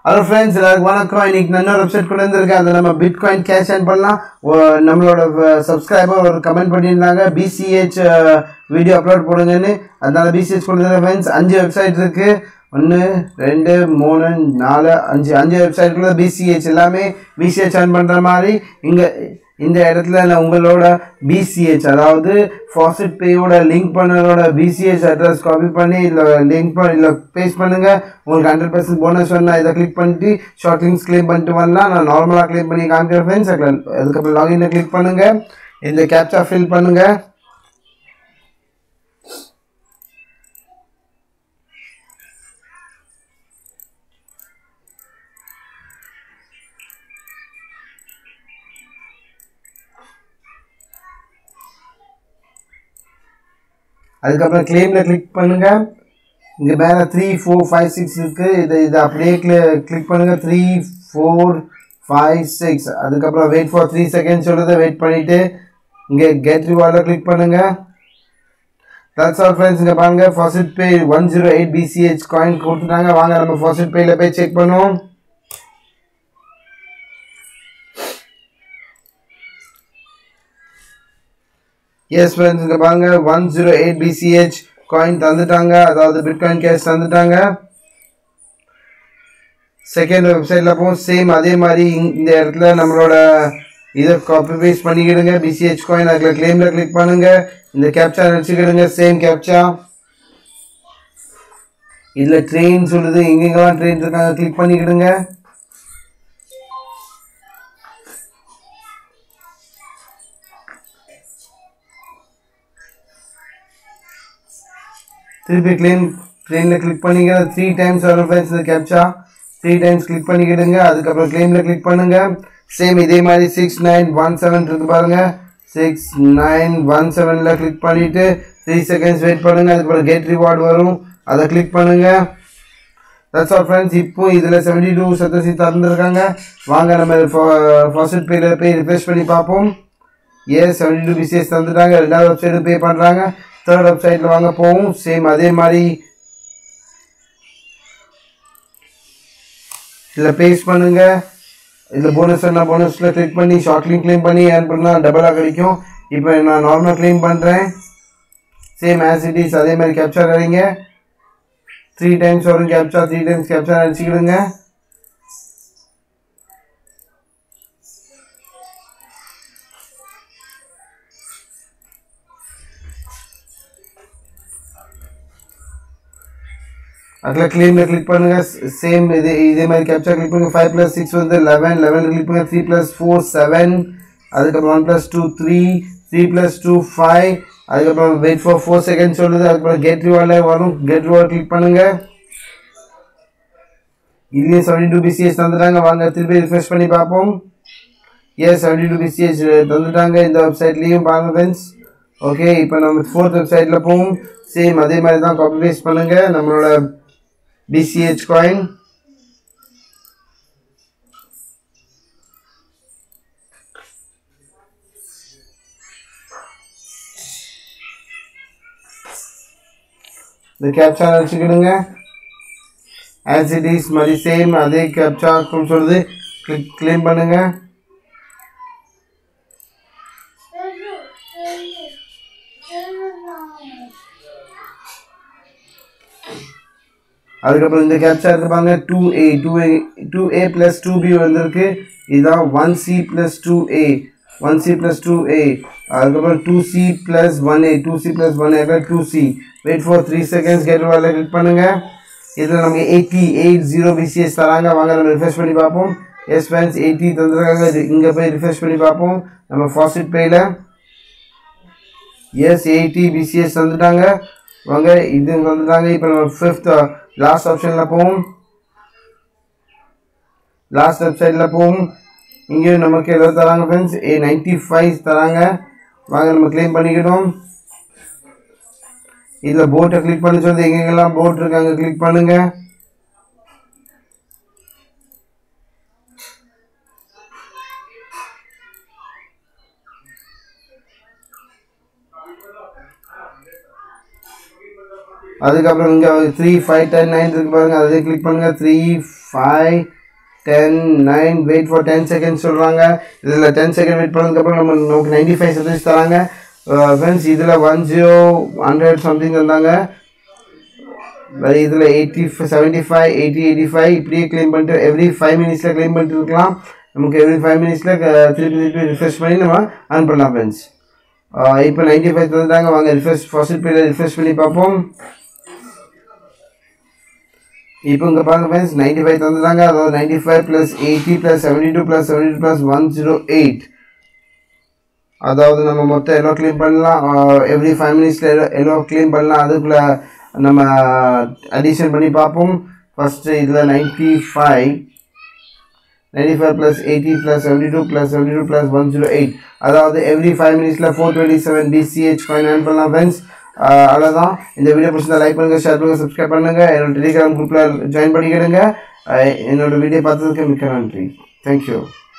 hello friends எல்லாருக்கும் வணக்கம் இன்னைக்கு நான் இன்னொரு வெப்சைட் கொண்டு வந்திருக்கேன் அதை நம்ம பிட்காயின் கேஷ் ஆன் பண்ணலாம் ஒ- நம்மளோட சப்ஸ்கிரைபர் ஒரு கமெண்ட் பண்ணியிருந்தாங்க பிசிஹெச் வீடியோ அப்லோட் போடுங்கன்னு அதனால பிசிஹெச் கொண்டு வந்திருக்கேன் ஃப்ரெண்ட்ஸ் அஞ்சு வெப்சைட் இருக்கு ஒன்று ரெண்டு மூணு நாலு அஞ்சு அஞ்சு வெப்சைட்குள்ள பிசிஹெச் எல்லாமே பிசிஹெச் ஆன் பண்ணுற மாதிரி இங்கே இந்த இடத்துல நான் உங்களோட பிசிஹெச் அதாவது ஃபாசிட் பேயோட லிங்க் பண்ணதோட பிசிஹெச் அட்ரஸ் காப்பி பண்ணி இல்லை லிங்க் பண்ணி இல்லை பேஸ்ட் பண்ணுங்க உங்களுக்கு ஹண்ட்ரட் பர்சன்ட் போனஸ் வேணா இதை கிளிக் பண்ணிட்டு ஷார்ட் லிங்க்ஸ் கிளைம் பண்ணிட்டு வரலாம் நான் நார்மலாக கிளைம் பண்ணி காமிக்கிறேன் ஃப்ரெண்ட்ஸ் அதுக்கப்புறம் லாகின் கிளிக் பண்ணுங்க இந்த கேப்சா ஃபில் பண்ணுங்க அதுக்கப்புறம் கிளைமில் கிளிக் பண்ணுங்க இங்கே மேலே த்ரீ ஃபோர் ஃபைவ் சிக்ஸ் இருக்குது இது இது அப்படியே கிளிக் பண்ணுங்க த்ரீ ஃபோர் ஃபைவ் சிக்ஸ் அதுக்கப்புறம் வெயிட் ஃபார் த்ரீ செகண்ட்ஸ் சொல்லுறது வெயிட் பண்ணிவிட்டு இங்கே கெட் ரிவார்டில் கிளிக் பண்ணுங்க தட்ஸ் ஆல் ஃப்ரெண்ட்ஸ் இங்கே பாருங்க faucet pay one zero eight B C H coin கொடுத்துட்டாங்க வாங்க நம்ம ஃபாசிட் பேயில் போய் செக் பண்ணுவோம் எஸ் ஃப்ரெண்ட்ஸ் இங்கே பாருங்க one zero eight B C H coin தந்துட்டாங்க அதாவது பிட்காயின் கேஷ் தந்துட்டாங்க செகண்ட் வெப்சைட்டில் போகும் சேம் அதே மாதிரி இங்க- இந்த இடத்துல நம்மளோட இதை காப்பி பேஸ்ட் பண்ணிக்கிடுங்க பிசிஹெச் காயின் அதில் கிளைமில் கிளிக் பண்ணுங்க இந்த கேப்சா வச்சுக்கிடுங்க சேம் கேப்சா இதில் ட்ரெயின் சொல்லுது எங்கெங்கெல்லாம் ட்ரெயின் இருக்காங்க கிளிக் பண்ணிக்கிடுங்க திருப்பி கிளைம் ட்ரெயினில் கிளிக் பண்ணிங்க த்ரீ டைம்ஸ் வரும் ஃப்ரெண்ட்ஸ் இந்த கேப்சா த்ரீ டைம்ஸ் கிளிக் பண்ணிக்கிடுங்க அதுக்கப்புறம் கிளைமில் கிளிக் பண்ணுங்க சேம் இதே மாதிரி சிக்ஸ் நைன் ஒன் செவன் இருக்கு பாருங்க சிக்ஸ் நைன் ஒன் செவனில் கிளிக் பண்ணிவிட்டு த்ரீ செகண்ட்ஸ் வெயிட் பண்ணுங்க அதுக்கப்புறம் கெட் ரிவார்டு வரும் அதை கிளிக் பண்ணுங்க தட்ஸ் ஆல் ஃப்ரெண்ட்ஸ் இப்போ இதில் செவன்டி டூ சத்தசி திறந்துருக்காங்க வாங்க நம்ம ஃபர்ஸ்ட் பேல போய் ரிஃப்ரெஷ் பண்ணி பார்ப்போம் ஏஸ் செவன்டி டூ பிசிஎஸ் தந்துட்டாங்க ரெண்டாவது வெப்சைட்டு பே பண்ணுறாங்க தேர்ட் வெப்சைட்டில் வாங்க போகும் சேம் அதே மாதிரி இதில் பேஸ்ட் பண்ணுங்க இதில் போனஸ் என்ன போனஸில் கிளிக் பண்ணி ஷார்ட் லிங்க் கிளைம் பண்ணி ஏர்ன் பண்ணால் டபுளாக கிடைக்கும் இப்போ நான் நார்மல் கிளைம் பண்ணுறேன் சேம் ஆஸ் இட் இஸ் அதே மாதிரி கேப்சர் அடிங்க த்ரீ டைம்ஸ் வரும் கேப்சா த்ரீ டைம்ஸ் கேப்சர் அடிச்சுக்கிடுங்க அதில் கிளைமில் கிளிக் பண்ணுங்க சேம் இது இதே மாதிரி கேப்சர் கிளிக் பண்ணுங்க ஃபைவ் ப்ளஸ் சிக்ஸ் வந்து லெவன் லெவன் கிளிக் பண்ணுங்க த்ரீ ப்ளஸ் ஃபோர் செவன் அதுக்கப்புறம் one plus two three three plus two five அதுக்கப்புறம் வெயிட் ஃபார் ஃபோர் செகண்ட் சொல்லுது அதுக்கப்புறம் கெட் ரிவார்டில் வரும் கெட் ரிவார்ட் கிளிக் பண்ணுங்க இதுலேயும் செவன்டி டூ பிசிஎஸ் தந்துட்டாங்க வாங்க திருப்பி ரிஃப்ரெஷ் பண்ணி பார்ப்போம் எஸ் செவன்டி டூ பிசிஎஸ் தந்துட்டாங்க இந்த வெப்சைட்லேயும் பாருங்க ஃப்ரெண்ட்ஸ் ஓகே இப்போ நம்ம ஃபோர்த் வெப்சைட்டில் போவோம் சேம் அதே மாதிரி தான் காப்பி பேஸ்ட் பண்ணுங்க நம்மளோட பிசிஹெச் காயின் இந்த கேப்சா வச்சுக்கிடுங்க ஆஸ் இட் இஸ் மாதிரி சேம் அதே கேப்சா சொல்லுது கிளிக் கிளைம் பண்ணுங்க அதுக்கப்புறம் இந்த கேப்சா இருப்பாங்க two A two A two A plus two B வந்திருக்கு இதுதான் one C plus two A one C plus two A அதுக்கப்புறம் two C plus one A two C plus one A two C wait for three seconds get வரல click பண்ணுங்க இதில் நமக்கு eighty eight zero BCS தராங்க வாங்க நம்ம refresh பண்ணி பார்ப்போம் எஸ் ஃப்ரெண்ட்ஸ் எயிட்டி தந்துருக்காங்க இது இங்கே போய் ரிஃப்ரெஷ் பண்ணி பார்ப்போம் நம்ம ஃபாஸ்ட் பேயில் எஸ் எயிட்டி பிசிஎஸ் தந்துட்டாங்க வாங்க இது வந்துட்டாங்க இப்போ நம்ம ஃபிஃப்த் லாஸ்ட் ஆப்ஷனில் போவோம் லாஸ்ட் வெப்சைட்டில் போவோம் இங்கேயும் நமக்கு எவ்வளோ தராங்க ஃப்ரெண்ட்ஸ் ஏ நைன்ட்டி ஃபைவ் தராங்க வாங்க நம்ம க்ளைம் பண்ணிக்கிட்டோம் இதில் போட்டை கிளிக் பண்ணி சொல்லி எங்கெங்கெல்லாம் போட் இருக்காங்க கிளிக் பண்ணுங்க அதுக்கப்புறம் இங்கே த்ரீ ஃபைவ் டென் நைன் இருக்கு பாருங்க அதை கிளிக் பண்ணுங்க three five ten nine wait for ten seconds சொல்கிறாங்க இதில் டென் செகண்ட் வெயிட் பண்ணதுக்கப்புறம் நம்ம நமக்கு நைன்டி ஃபைவ் சர்வீஸ் தராங்க ஃப்ரெண்ட்ஸ் இதில் ஒன் ஜீரோ ஹண்ட்ரட் சம்திங் தந்தாங்க வேறு இதில் eighty seventy five eighty eighty five இப்படியே க்ளைம் பண்ணிட்டு எவ்ரி ஃபைவ் மினிட்ஸில் க்ளைம் பண்ணிட்டு இருக்கலாம் நமக்கு எவ்ரி ஃபைவ் மினிட்ஸில் திருப்பி திருப்பி ரிஃப்ரெஷ் பண்ணி நம்ம ஆன் பண்ணலாம் ஃப்ரெண்ட்ஸ் இப்போ நைன்ட்டி ஃபைவ் தந்துட்டாங்க வாங்க ரிஃப்ரெஷ் ஃபர்ஸ்ட் பீரியட் ரிஃப்ரெஷ் பண்ணி பார்ப்போம் இப்போ இங்கே பாருங்க ஃப்ரெண்ட்ஸ் நைன்ட்டி ஃபைவ் தந்துட்டாங்க அதாவது ninety five plus eighty plus seventy two plus seventy two plus one zero eight அதாவது நம்ம மொத்தம் எல்லோ க்ளீன் பண்ணலாம் எவ்ரி ஃபைவ் மினிட்ஸில் எல்லோ எல்லோ க்ளீன் பண்ணலாம் அதுக்குள்ளே நம்ம அடிஷன் பண்ணி பார்ப்போம் ஃபஸ்ட்டு இதில் ninety five ninety five plus eighty plus seventy two plus seventy two plus one zero eight அதாவது எவ்ரி ஃபைவ் மினிட்ஸில் four twenty seven PCH coin earn பண்ணலாம் ஃப்ரெண்ட்ஸ் அவ்வளோதான் இந்த வீடியோ பிடிச்சா லைக் பண்ணுங்கள் ஷேர் பண்ணுங்கள் சப்ஸ்கிரைப் பண்ணுங்கள் என்னோட டெலிகிராம் குரூப்பில் ஜாயின் பண்ணிக்கிடுங்க அஹ் என்னோட வீடியோ பார்த்ததுக்கு மிக்க நன்றி தேங்க்யூ